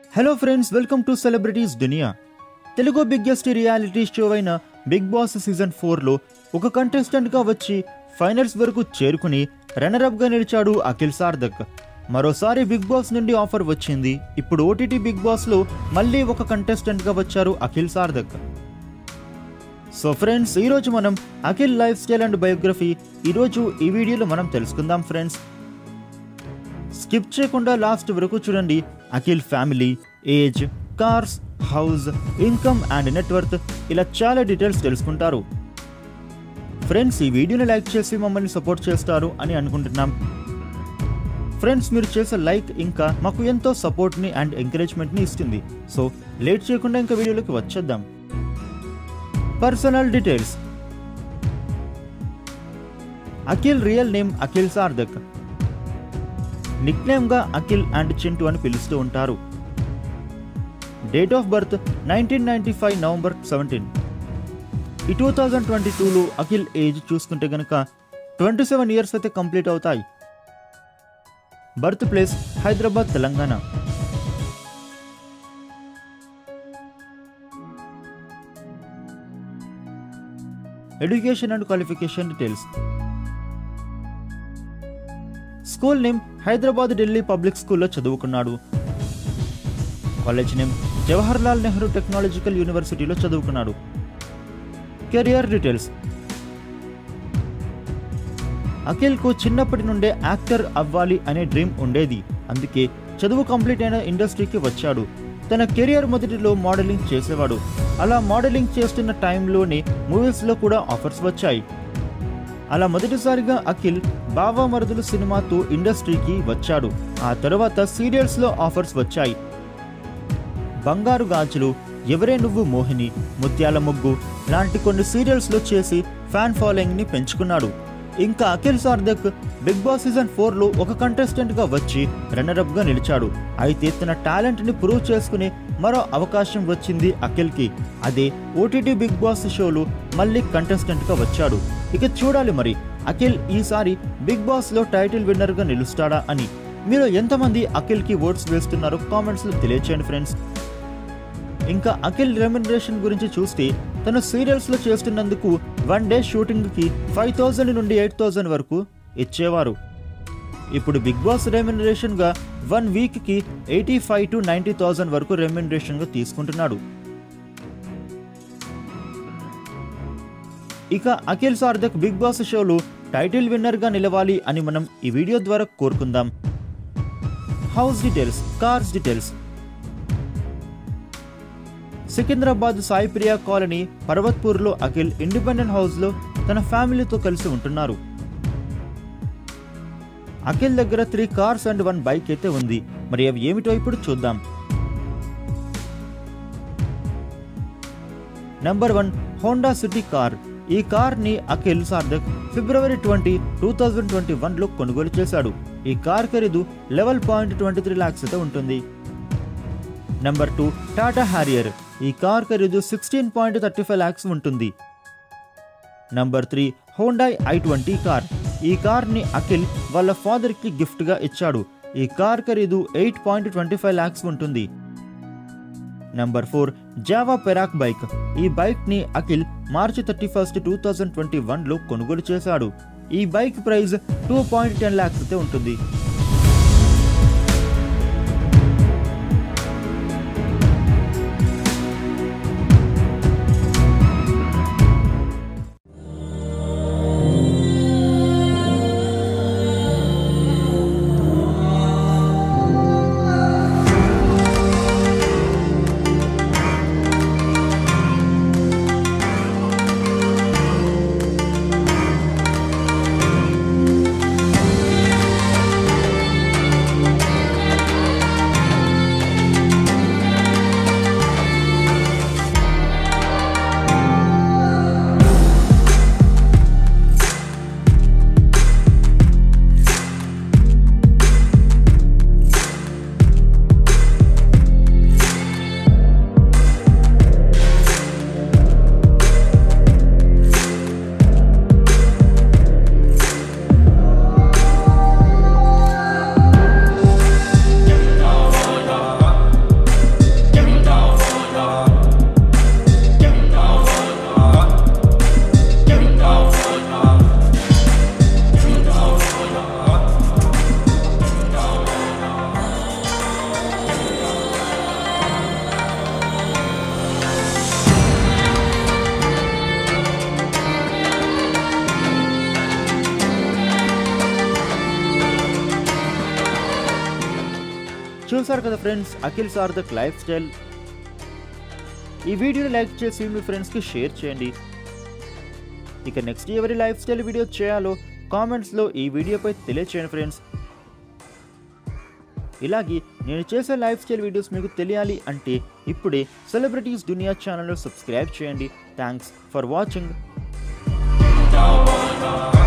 hello friends welcome to celebrities Duniya Telugu biggest reality show అయిన Big Boss season ఫోర్లో ఒక కంటెస్టెంట్గా వచ్చి ఫైనల్స్ వరకు చేరుకుని రన్నరప్గా నిలిచాడు అఖిల్ సార్థక్ మరోసారి బిగ్ బాస్ నుండి ఆఫర్ వచ్చింది ఇప్పుడు ఓటీటీ బిగ్ బాస్లో మళ్ళీ ఒక కంటెస్టెంట్గా వచ్చారు అఖిల్ సార్థక్ సో ఫ్రెండ్స్ ఈరోజు మనం Akhil lifestyle and biography ఈరోజు ఈ వీడియోలో మనం తెలుసుకుందాం ఫ్రెండ్స్ స్కిప్ చేయకుండా లాస్ట్ వరకు చూడండి Akhil family age cars house income and net worth ఇలా చాలా డీటెయిల్స్ తెలుసుకుంటారు ఫ్రెండ్స్ ఈ వీడియోని లైక్ చేసి మమ్మల్ని సపోర్ట్ చేస్తారు అని అనుకుంటున్నాం ఫ్రెండ్స్ మీరు చేసే లైక్ ఇంకా మాకు ఎంతో సపోర్ట్ని అండ్ ఎంకరేజ్మెంట్ని ఇస్తుంది సో లేట్ చేయకుండా ఇంకా వీడియోలోకి వచ్చేద్దాం personal details Akhil real name Akhil Sarthak nick గా అఖిల్ అండ్ చింటూ అని పిలుస్తూ ఉంటారు date of birth nineteen ninety five November seventeen ఈ టూ థౌజండ్ ట్వంటీ టూలో అఖిల్ ఏజ్ చూసుకుంటే గనక ట్వంటీ సెవెన్ ఇయర్స్ అయితే కంప్లీట్ అవుతాయి birth place Hyderabad Telangana education and qualification details school name Hyderabad Delhi public స్కూల్లో చదువుకున్నాడు college name Jawahar Lal Nehru technological యూనివర్సిటీలో చదువుకున్నాడు కెరియర్ డీటెయిల్స్ అఖిల్కు చిన్నప్పటి నుండే యాక్టర్ అవ్వాలి అనే డ్రీమ్ ఉండేది అందుకే చదువు కంప్లీట్ అయిన ఇండస్ట్రీకి వచ్చాడు తన కెరియర్ మొదటిలో మోడలింగ్ చేసేవాడు అలా మోడలింగ్ చేస్తున్న టైంలోనే మూవీస్లో కూడా ఆఫర్స్ వచ్చాయి అలా మొదటిసారిగా అఖిల్ బావా మరుదులు సినిమాతో ఇండస్ట్రీకి వచ్చాడు ఆ తర్వాత సీరియల్స్లో ఆఫర్స్ వచ్చాయి బంగారు గాజులు ఎవరే నువ్వు మోహిని ముత్యాల ముగ్గు లాంటి కొన్ని సీరియల్స్లో చేసి ఫ్యాన్ ఫాలోయింగ్ని పెంచుకున్నాడు ఇంకా Akhil Sarthak Big Boss season ఫోర్లో ఒక కంటెస్టెంట్గా వచ్చి రన్నరప్గా నిలిచాడు అయితే తన టాలెంట్ని ప్రూవ్ చేసుకునే మరో అవకాశం వచ్చింది అఖిల్కి అదే ఓటీటీ బిగ్ బాస్ షోలో మళ్ళీ కంటెస్టెంట్గా వచ్చాడు ఇక చూడాలి మరి అఖిల్ ఈసారి బిగ్ బాస్లో టైటిల్ విన్నర్గా నిలుస్తాడా అని మీరు ఎంతమంది అఖిల్కి ఓట్స్ వేస్తున్నారో కామెంట్స్లో తెలియచేయండి ఫ్రెండ్స్ ఇంకా అఖిల్ రెమ్యునరేషన్ గురించి చూస్తే తను సీరియల్స్లో చేస్తున్నందుకు వన్ డే షూటింగ్కి ఫైవ్ థౌజండ్ నుండి ఎయిట్ థౌజండ్ వరకు ఇచ్చేవారు ఇప్పుడు బిగ్ బాస్ రెమ్యునరేషన్గా వన్ వీక్కి eighty five to ninety thousand వరకు రెమ్యునరేషన్గా తీసుకుంటున్నాడు ఇక అఖిల్ సార్థక్ బిగ్ బాస్ షోలో టైటిల్ విన్నర్గా నిలవాలి అని మనం ఈ వీడియో ద్వారా కోరుకుందాం house details cars details Secunderabad Saipriya colony పర్వత్పూర్లో అఖిల్ ఇండిపెండెంట్ హౌస్లో తన ఫ్యామిలీతో కలిసి ఉంటున్నారు అఖిల్ దగ్గర three cars and one bike అయితే ఉంది మరి అవి ఏమిటో ఇప్పుడు చూద్దాం number one Honda City car ఈ కార్ ని Akhil Sarthak February twenty two thousand twenty వన్లో కొనుగోలు చేశాడు ఈ కార్ ఖరీదు eleven point twenty three lakhs అయితే ఉంటుంది నెంబర్ టూ టాటా హ్యారియర్ ఈ కార్ ఖరీదు sixteen point thirty five lakhs ఉంటుంది number three Hyundai I twenty car ఈ కార్ని అఖిల్ వాళ్ళ ఫాదర్కి గిఫ్ట్గా ఇచ్చాడు ఈ కార్ ఖరీదు eight point twenty five lakhs ఉంటుంది number four Jawa Perak bike ఈ బైక్ని Akhil March thirty first two thousand twenty వన్లో కొనుగోలు చేశాడు ఈ bike price two point ten lakhs అయితే ఉంటుంది చూసారు కదా friends Akhil Sarthak lifestyle ఈ వీడియోని లైక్ చేసి మీ ఫ్రెండ్స్కి షేర్ చేయండి ఇక నెక్స్ట్ ఎవరి లైఫ్ స్టైల్ వీడియో చేయాలో కామెంట్స్లో ఈ వీడియోపై తెలియచేయండి ఫ్రెండ్స్ ఇలాగే నేను చేసే లైఫ్ స్టైల్ వీడియోస్ మీకు తెలియాలి అంటే ఇప్పుడే సెలబ్రిటీస్ దునియా ఛానల్ను సబ్స్క్రైబ్ చేయండి థ్యాంక్స్ ఫర్ వాచింగ్